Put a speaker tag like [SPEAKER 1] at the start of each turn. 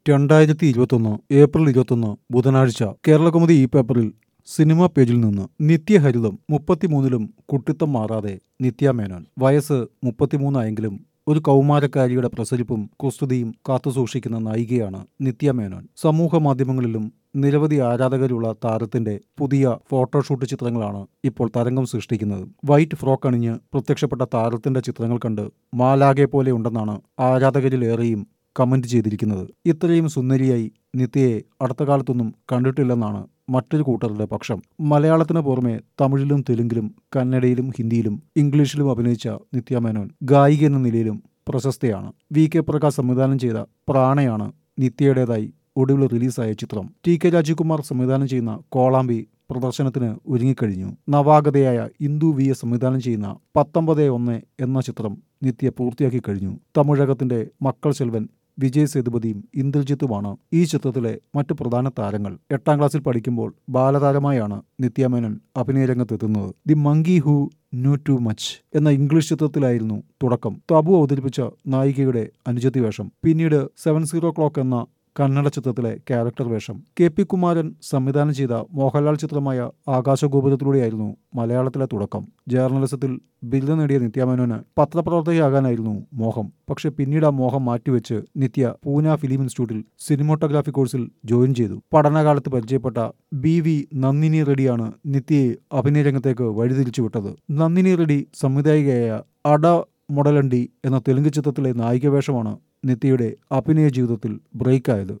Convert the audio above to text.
[SPEAKER 1] രണ്ടായിരത്തി ഇരുപത്തൊന്ന് ഏപ്രിൽ ഇരുപത്തൊന്ന് ബുധനാഴ്ച കേരളകൗമുദി ഈ പേപ്പറിൽ സിനിമാ പേജിൽ നിന്ന് നിത്യഹരിതം മുപ്പത്തിമൂന്നിലും കുട്ടിത്തം മാറാതെ നിത്യ മേനോൻ വയസ്സ് മുപ്പത്തിമൂന്നായെങ്കിലും ഒരു കൗമാരക്കാരിയുടെ പ്രസരിപ്പും കുസ്തുതിയും കാത്തുസൂക്ഷിക്കുന്ന നായികയാണ് നിത്യ മേനോൻ സമൂഹ മാധ്യമങ്ങളിലും നിരവധി ആരാധകരുള്ള താരത്തിന്റെ പുതിയ ഫോട്ടോഷൂട്ട് ചിത്രങ്ങളാണ് ഇപ്പോൾ തരംഗം സൃഷ്ടിക്കുന്നത് വൈറ്റ് ഫ്രോക്ക് അണിഞ്ഞ് പ്രത്യക്ഷപ്പെട്ട താരത്തിന്റെ ചിത്രങ്ങൾ കണ്ട് മാലാകെ പോലെ ഉണ്ടെന്നാണ് ആരാധകരിലേറെയും കമന്റ് ചെയ്തിരിക്കുന്നത് ഇത്രയും സുന്ദരിയായി നിത്യയെ അടുത്ത കാലത്തൊന്നും കണ്ടിട്ടില്ലെന്നാണ് മറ്റൊരു കൂട്ടരുടെ പക്ഷം മലയാളത്തിന് പുറമെ തമിഴിലും തെലുങ്കിലും കന്നഡയിലും ഹിന്ദിയിലും ഇംഗ്ലീഷിലും അഭിനയിച്ച നിത്യ മേനോൻ ഗായിക എന്ന നിലയിലും പ്രശസ്തയാണ് വി കെ പ്രകാശ് സംവിധാനം ചെയ്ത പ്രാണയാണ് നിത്യയുടേതായി ഒടുവിൽ റിലീസായ ചിത്രം ടി കെ രാജീവ്കുമാർ സംവിധാനം ചെയ്യുന്ന കോളാമ്പി പ്രദർശനത്തിന് ഒരുങ്ങിക്കഴിഞ്ഞു നവാഗതയായ ഇന്ദു വി എസ് സംവിധാനം ചെയ്യുന്ന പത്തൊമ്പത് ഒന്ന് എന്ന ചിത്രം നിത്യ പൂർത്തിയാക്കി കഴിഞ്ഞു തമിഴകത്തിന്റെ മക്കൾ സെൽവൻ വിജയ് സേതുപതിയും ഇന്ദ്രജിത്തുമാണ് ഈ ചിത്രത്തിലെ മറ്റു പ്രധാന താരങ്ങൾ എട്ടാം ക്ലാസ്സിൽ പഠിക്കുമ്പോൾ ബാലതാരമായാണ് നിത്യാമേനൻ അഭിനയരംഗത്തെത്തുന്നത് the monkey who knew too much എന്ന ഇംഗ്ലീഷ് ചിത്രത്തിലായിരുന്നു തുടക്കം തബു അവതരിപ്പിച്ച നായികയുടെ അനുജത്തി വേഷം പിന്നീട് സെവൻ സീറോ ക്ലോക്ക് എന്ന കന്നഡ ചിത്രത്തിലെ ക്യാരക്ടർ വേഷം കെ പി കുമാരൻ സംവിധാനം ചെയ്ത മോഹൻലാൽ ചിത്രമായ ആകാശഗോപുരത്തിലൂടെയായിരുന്നു മലയാളത്തിലെ തുടക്കം ജേർണലിസത്തിൽ ബിരുദം നേടിയ നിത്യാമേനോന് പത്രപ്രവർത്തകയാകാനായിരുന്നു മോഹം പക്ഷെ പിന്നീട് ആ മോഹം മാറ്റിവെച്ച് നിത്യ പൂന ഫിലിം ഇൻസ്റ്റിറ്റ്യൂട്ടിൽ സിനിമോട്ടോഗ്രാഫി കോഴ്സിൽ ജോയിൻ ചെയ്തു പഠനകാലത്ത് പരിചയപ്പെട്ട ബി വി നന്ദിനി റെഡ്ഡിയാണ് നിത്യയെ അഭിനയരംഗത്തേക്ക് വഴിതിരിച്ചു വിട്ടത് നന്ദിനി റെഡ്ഡി സംവിധായികയായ അട മൊടലണ്ടി എന്ന തെലുങ്ക് ചിത്രത്തിലെ നായിക വേഷമാണ് നിത്യയുടെ അഭിനയ ജീവിതത്തിൽ ബ്രേക്കായത്